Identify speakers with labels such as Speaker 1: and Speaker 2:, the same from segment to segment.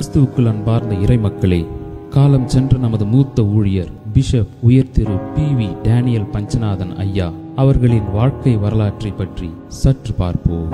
Speaker 1: கிறிஸ்துவுக்குள் அன்பார்ந்த இறை மக்களே காலம் சென்ற நமது மூத்த ஊழியர் பிஷப் உயர் திரு பி வி டேனியல் பஞ்சநாதன் ஐயா அவர்களின் வாழ்க்கை வரலாற்றை பற்றி சற்று பார்ப்போம்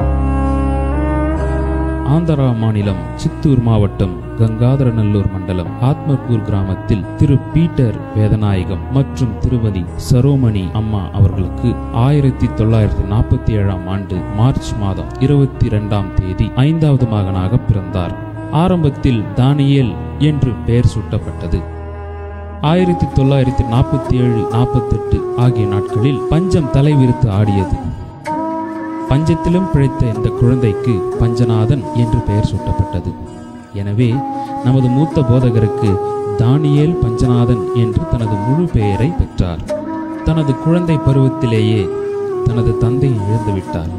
Speaker 1: ஆந்திரா மாநிலம் சித்தூர் மாவட்டம் கங்காதரநல்லூர் மண்டலம் ஆத்மகூர் கிராமத்தில் திரு பீட்டர் வேதநாயகம் மற்றும் திருமதி சரோமணி அம்மா அவர்களுக்கு ஆயிரத்தி தொள்ளாயிரத்தி நாற்பத்தி ஏழாம் ஆண்டு மார்ச் மாதம் இருபத்தி இரண்டாம் தேதி ஐந்தாவது மகனாக பிறந்தார் ஆரம்பத்தில் தானியேல் என்று பெயர் சூட்டப்பட்டது ஆயிரத்தி தொள்ளாயிரத்தி நாற்பத்தி ஏழு நாற்பத்தெட்டு ஆகிய நாட்களில் பஞ்சம் தலைவிரித்து ஆடியது பஞ்சத்திலும் பிழைத்த இந்த குழந்தைக்கு பஞ்சநாதன் என்று பெயர் சூட்டப்பட்டது எனவே நமது மூத்த போதகருக்கு தானியேல் பஞ்சநாதன் என்று தனது முழு பெயரை பெற்றார் தனது குழந்தை பருவத்திலேயே தனது தந்தையை இழந்துவிட்டார்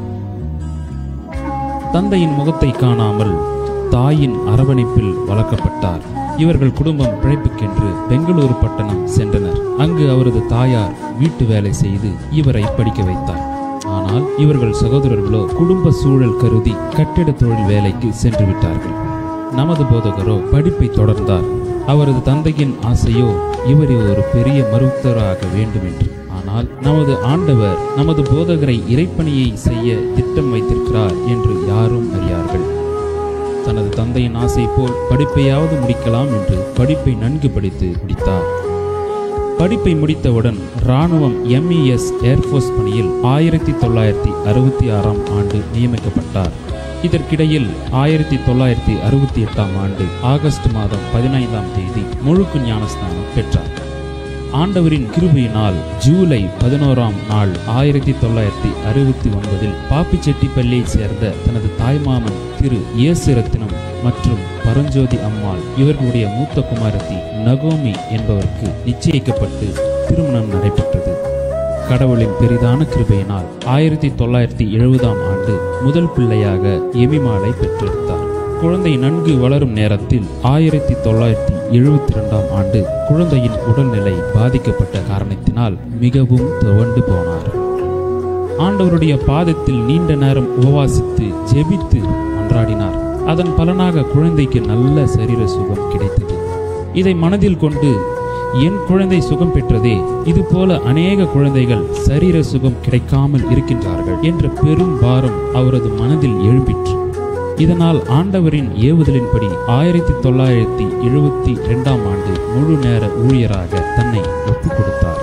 Speaker 1: தந்தையின் முகத்தை காணாமல் தாயின் அரவணைப்பில் வளர்க்கப்பட்டார் இவர்கள் குடும்பம் பிழைப்புக்கென்று பெங்களூரு பட்டணம் சென்றனர் அங்கு அவரது தாயார் வீட்டு வேலை செய்து இவரை படிக்க வைத்தார் ஆனால் இவர்கள் சகோதரர்களோ குடும்ப சூழல் கருதி கட்டிட தொழில் வேலைக்கு சென்று விட்டார்கள் நமது போதகரோ படிப்பை தொடர்ந்தார் அவரது தந்தையின் ஆசையோ இவரை ஒரு பெரிய மருத்துவராக வேண்டும் என்று ஆனால் நமது ஆண்டவர் நமது போதகரை இறைப்பணியை செய்ய திட்டம் வைத்திருக்கிறார் என்று யாரும் அறியார்கள் தனது தந்தையின் ஆசை போல் படிப்பையாவது முடிக்கலாம் என்று படிப்பை நன்கு படித்து முடித்தார் படிப்பை முடித்தவுடன் இராணுவம் எம்இஎஸ் ஏர்ஃபோர்ஸ் பணியில் ஆயிரத்தி தொள்ளாயிரத்தி அறுபத்தி ஆறாம் ஆண்டு நியமிக்கப்பட்டார் இதற்கிடையில் ஆயிரத்தி தொள்ளாயிரத்தி அறுபத்தி எட்டாம் ஆண்டு ஆகஸ்ட் மாதம் பதினைந்தாம் தேதி முழுக்கு ஞானஸ்நானம் பெற்றார் ஆண்டவரின் கிருபையினால் ஜூலை பதினோராம் நாள் ஆயிரத்தி தொள்ளாயிரத்தி அறுபத்தி ஒன்பதில் பாப்பிச்செட்டிப்பள்ளியை சேர்ந்த தனது தாய்மாமன் திரு இயேசுரத்தினம் மற்றும் பரஞ்சோதி அம்மாள் இவர்களுடைய மூத்த குமாரத்தி நகோமி என்பவருக்கு நிச்சயிக்கப்பட்டு திருமணம் நடைபெற்றது கடவுளின் பெரிதான கிருபையினால் ஆயிரத்தி தொள்ளாயிரத்தி எழுபதாம் ஆண்டு முதல் பிள்ளையாக எமிமாலை பெற்றெடுத்தார் குழந்தை நன்கு வளரும் நேரத்தில் ஆயிரத்தி தொள்ளாயிரத்தி எழுபத்தி ரெண்டாம் ஆண்டு குழந்தையின் உடல்நிலை பாதிக்கப்பட்ட காரணத்தினால் மிகவும் துவண்டு போனார் ஆண்டவருடைய பாதத்தில் நீண்ட நேரம் உபவாசித்து ஜெபித்து மன்றாடினார் அதன் பலனாக குழந்தைக்கு நல்ல சரீர சுகம் கிடைத்தது இதை மனதில் கொண்டு என் குழந்தை சுகம் பெற்றதே இதுபோல அநேக குழந்தைகள் சரீர சுகம் கிடைக்காமல் இருக்கின்றார்கள் என்ற பெரும் பாரம் அவரது மனதில் எழும்பிற்று இதனால் ஆண்டவரின் ஏவுதலின்படி ஆயிரத்தி தொள்ளாயிரத்தி எழுபத்தி இரண்டாம் ஆண்டு முழு நேர ஊழியராக தன்னை ஒப்புக் கொடுத்தார்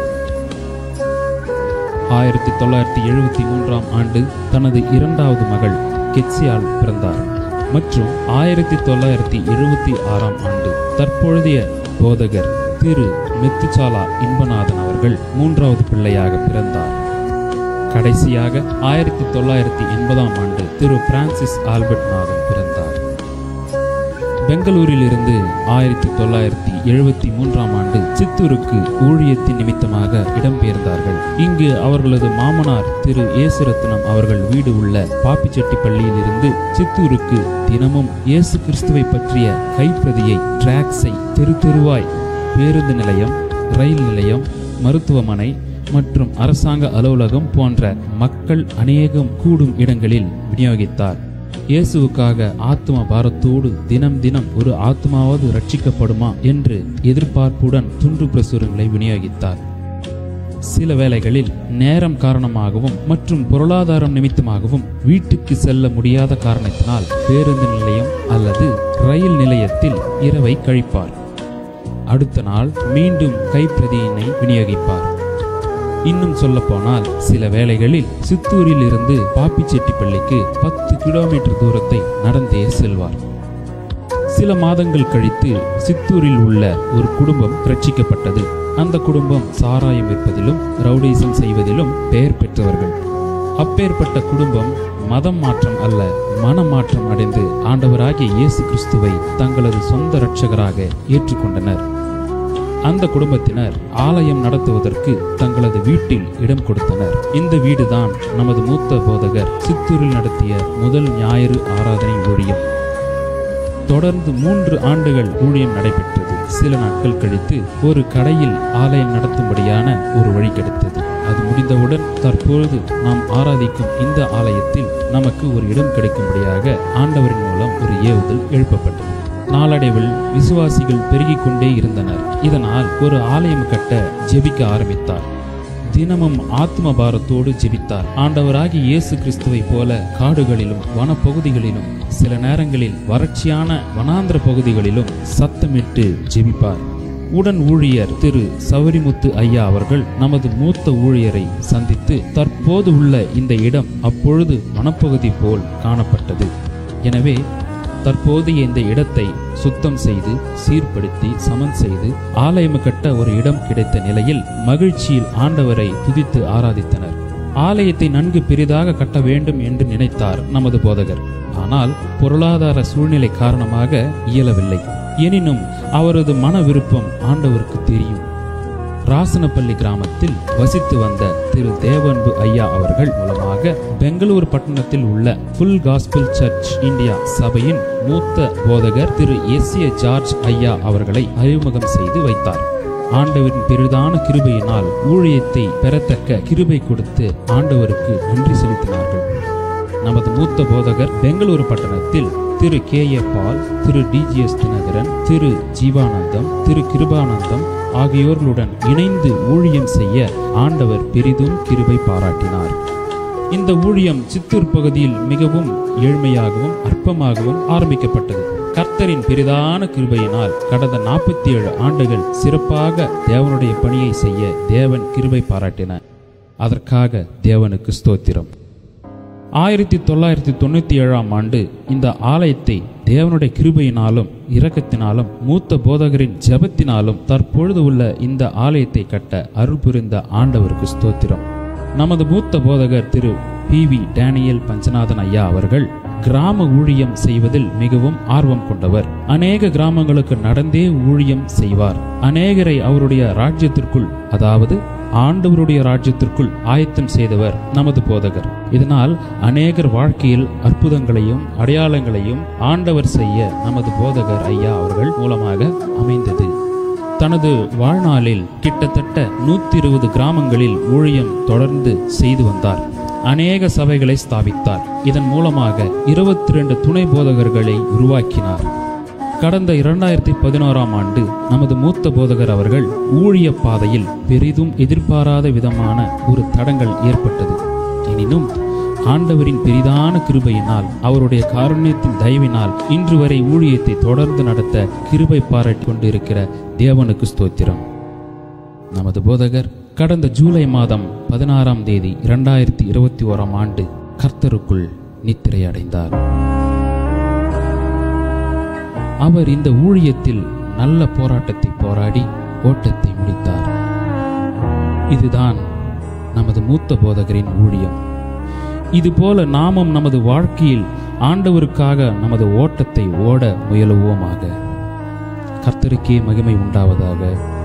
Speaker 1: ஆயிரத்தி தொள்ளாயிரத்தி எழுபத்தி மூன்றாம் ஆண்டு தனது இரண்டாவது மகள் கெட்சியால் பிறந்தார் மற்றும் ஆயிரத்தி தொள்ளாயிரத்தி எழுபத்தி ஆறாம் ஆண்டு தற்பொழுதைய போதகர் திரு மெத்துச்சாலா இன்பநாதன் அவர்கள் மூன்றாவது பிள்ளையாக பிறந்தார் கடைசியாக ஆயிரத்தி தொள்ளாயிரத்தி எண்பதாம் ஆண்டு திரு பிரான்சிஸ் ஆல்பர்ட் நாதன் பிறந்தார் பெங்களூரில் இருந்து ஆயிரத்தி தொள்ளாயிரத்தி எழுபத்தி மூன்றாம் ஆண்டு சித்தூருக்கு ஊழியத்தின் நிமித்தமாக இடம்பெயர்ந்தார்கள் இங்கு அவர்களது மாமனார் திரு ஏசுரத்னம் அவர்கள் வீடு உள்ள பாப்பிச்செட்டிப்பள்ளியில் இருந்து சித்தூருக்கு தினமும் இயேசு கிறிஸ்துவை பற்றிய கைப்பிரதியை டிராக்ஸை தெரு தெருவாய் பேருந்து நிலையம் ரயில் நிலையம் மருத்துவமனை மற்றும் அரசாங்க அலுவலகம் போன்ற மக்கள் அநேகம் கூடும் இடங்களில் விநியோகித்தார் இயேசுவுக்காக ஆத்ம பாரத்தோடு தினம் தினம் ஒரு ஆத்மாவது ரட்சிக்கப்படுமா என்று எதிர்பார்ப்புடன் துண்டு பிரசுரங்களை விநியோகித்தார் சில வேளைகளில் நேரம் காரணமாகவும் மற்றும் பொருளாதாரம் நிமித்தமாகவும் வீட்டுக்கு செல்ல முடியாத காரணத்தினால் பேருந்து நிலையம் அல்லது ரயில் நிலையத்தில் இரவை கழிப்பார் அடுத்த நாள் மீண்டும் கைப்பிரதியினை விநியோகிப்பார் இன்னும் சொல்ல போனால் சில வேளைகளில் சித்தூரில் இருந்து பாப்பிச்செட்டிப்பள்ளிக்கு பத்து கிலோமீட்டர் தூரத்தை நடந்தே செல்வார் சில மாதங்கள் கழித்து சித்தூரில் உள்ள ஒரு குடும்பம் ரட்சிக்கப்பட்டது அந்த குடும்பம் சாராயம் விற்பதிலும் ரவுடிசம் செய்வதிலும் பெயர் பெற்றவர்கள் அப்பேற்பட்ட குடும்பம் மதம் மாற்றம் அல்ல மனமாற்றம் அடைந்து ஆண்டவராகிய இயேசு கிறிஸ்துவை தங்களது சொந்த இரட்சகராக ஏற்றுக்கொண்டனர் அந்த குடும்பத்தினர் ஆலயம் நடத்துவதற்கு தங்களது வீட்டில் இடம் கொடுத்தனர் இந்த வீடுதான் நமது மூத்த போதகர் சித்தூரில் நடத்திய முதல் ஞாயிறு ஆராதனை ஊழியம் தொடர்ந்து மூன்று ஆண்டுகள் ஊழியம் நடைபெற்றது சில நாட்கள் கழித்து ஒரு கடையில் ஆலயம் நடத்தும்படியான ஒரு வழி கிடைத்தது அது முடிந்தவுடன் தற்பொழுது நாம் ஆராதிக்கும் இந்த ஆலயத்தில் நமக்கு ஒரு இடம் கிடைக்கும்படியாக ஆண்டவரின் மூலம் ஒரு ஏவுதல் எழுப்பப்பட்டது நாளடைவில் விசுவாசிகள் பெருகிக் கொண்டே இருந்தனர் இதனால் ஒரு ஆலயம் கட்ட ஜெபிக்க ஆரம்பித்தார் தினமும் ஆத்ம பாரத்தோடு ஜெபித்தார் ஆண்டவராகிய இயேசு கிறிஸ்துவைப் போல காடுகளிலும் வனப்பகுதிகளிலும் சில நேரங்களில் வறட்சியான வனாந்திர பகுதிகளிலும் சத்தமிட்டு ஜெபிப்பார் உடன் ஊழியர் திரு சவரிமுத்து ஐயா அவர்கள் நமது மூத்த ஊழியரை சந்தித்து தற்போது உள்ள இந்த இடம் அப்பொழுது வனப்பகுதி போல் காணப்பட்டது எனவே தற்போதைய இந்த இடத்தை சுத்தம் செய்து சீர்படுத்தி சமன் செய்து ஆலயம் கட்ட ஒரு இடம் கிடைத்த நிலையில் மகிழ்ச்சியில் ஆண்டவரை துதித்து ஆராதித்தனர் ஆலயத்தை நன்கு பெரிதாக கட்ட வேண்டும் என்று நினைத்தார் நமது போதகர் ஆனால் பொருளாதார சூழ்நிலை காரணமாக இயலவில்லை எனினும் அவரது மன விருப்பம் ஆண்டவருக்கு தெரியும் ராசனப்பள்ளி கிராமத்தில் வசித்து வந்த திரு தேவன்பு ஐயா அவர்கள் மூலமாக பெங்களூர் பட்டணத்தில் உள்ள ஃபுல் காஸ்பிள் சர்ச் இந்தியா சபையின் மூத்த போதகர் திரு எஸ் ஏ ஜார்ஜ் ஐயா அவர்களை அறிமுகம் செய்து வைத்தார் ஆண்டவரின் பெரிதான கிருபையினால் ஊழியத்தை பெறத்தக்க கிருபை கொடுத்து ஆண்டவருக்கு நன்றி செலுத்தினார்கள் நமது மூத்த போதகர் பெங்களூரு பட்டணத்தில் திரு கே ஏ பால் திரு டிஜிஎஸ் தினகரன் திரு ஜீவானந்தம் திரு கிருபானந்தம் ஆகியோர்களுடன் இணைந்து ஊழியம் செய்ய ஆண்டவர் பெரிதும் கிருபை பாராட்டினார் இந்த ஊழியம் சித்தூர் பகுதியில் மிகவும் ஏழ்மையாகவும் அற்பமாகவும் ஆரம்பிக்கப்பட்டது கர்த்தரின் பெரிதான கிருபையினால் கடந்த நாற்பத்தி ஏழு ஆண்டுகள் சிறப்பாக தேவனுடைய பணியை செய்ய தேவன் கிருபை பாராட்டின அதற்காக தேவனுக்கு ஸ்தோத்திரம் ஆயிரத்தி தொள்ளாயிரத்தி தொண்ணூத்தி ஏழாம் ஆண்டு இந்த ஆலயத்தை தேவனுடைய கிருபையினாலும் இரக்கத்தினாலும் மூத்த போதகரின் ஜெபத்தினாலும் தற்பொழுது உள்ள இந்த ஆலயத்தை கட்ட அருள் புரிந்த ஆண்டவருக்கு ஸ்தோத்திரம் நமது மூத்த போதகர் திரு பி வி டேனியல் பஞ்சநாதன் ஐயா அவர்கள் கிராம ஊழியம் செய்வதில் மிகவும் ஆர்வம் கொண்டவர் அநேக கிராமங்களுக்கு நடந்தே ஊழியம் செய்வார் அநேகரை அவருடைய ராஜ்யத்திற்குள் அதாவது ஆண்டவருடைய ராஜ்யத்திற்குள் ஆயத்தம் செய்தவர் நமது போதகர் இதனால் அநேகர் வாழ்க்கையில் அற்புதங்களையும் அடையாளங்களையும் ஆண்டவர் செய்ய நமது போதகர் ஐயா அவர்கள் மூலமாக அமைந்தது தனது வாழ்நாளில் கிட்டத்தட்ட நூத்தி இருபது கிராமங்களில் ஊழியம் தொடர்ந்து செய்து வந்தார் அநேக சபைகளை ஸ்தாபித்தார் இதன் மூலமாக இருபத்தி ரெண்டு துணை போதகர்களை உருவாக்கினார் கடந்த இரண்டாயிரத்தி பதினோராம் ஆண்டு நமது மூத்த போதகர் அவர்கள் ஊழிய பாதையில் பெரிதும் எதிர்பாராத விதமான ஒரு தடங்கள் ஏற்பட்டது எனினும் ஆண்டவரின் பெரிதான கிருபையினால் அவருடைய காருண்யத்தின் தயவினால் இன்று வரை ஊழியத்தை தொடர்ந்து நடத்த கிருபை பாராட்டி கொண்டிருக்கிற தேவனுக்கு ஸ்தோத்திரம் நமது போதகர் கடந்த ஜூலை மாதம் பதினாறாம் தேதி இரண்டாயிரத்தி இருபத்தி ஓராம் ஆண்டு கர்த்தருக்குள் நித்திரை அடைந்தார் அவர் இந்த ஊழியத்தில் நல்ல போராட்டத்தை போராடி ஓட்டத்தை முடித்தார் இதுதான் நமது மூத்த போதகரின் ஊழியம் இதுபோல நாமும் நமது வாழ்க்கையில் ஆண்டவருக்காக நமது ஓட்டத்தை ஓட முயலுவோமாக கர்த்தருக்கே மகிமை உண்டாவதாக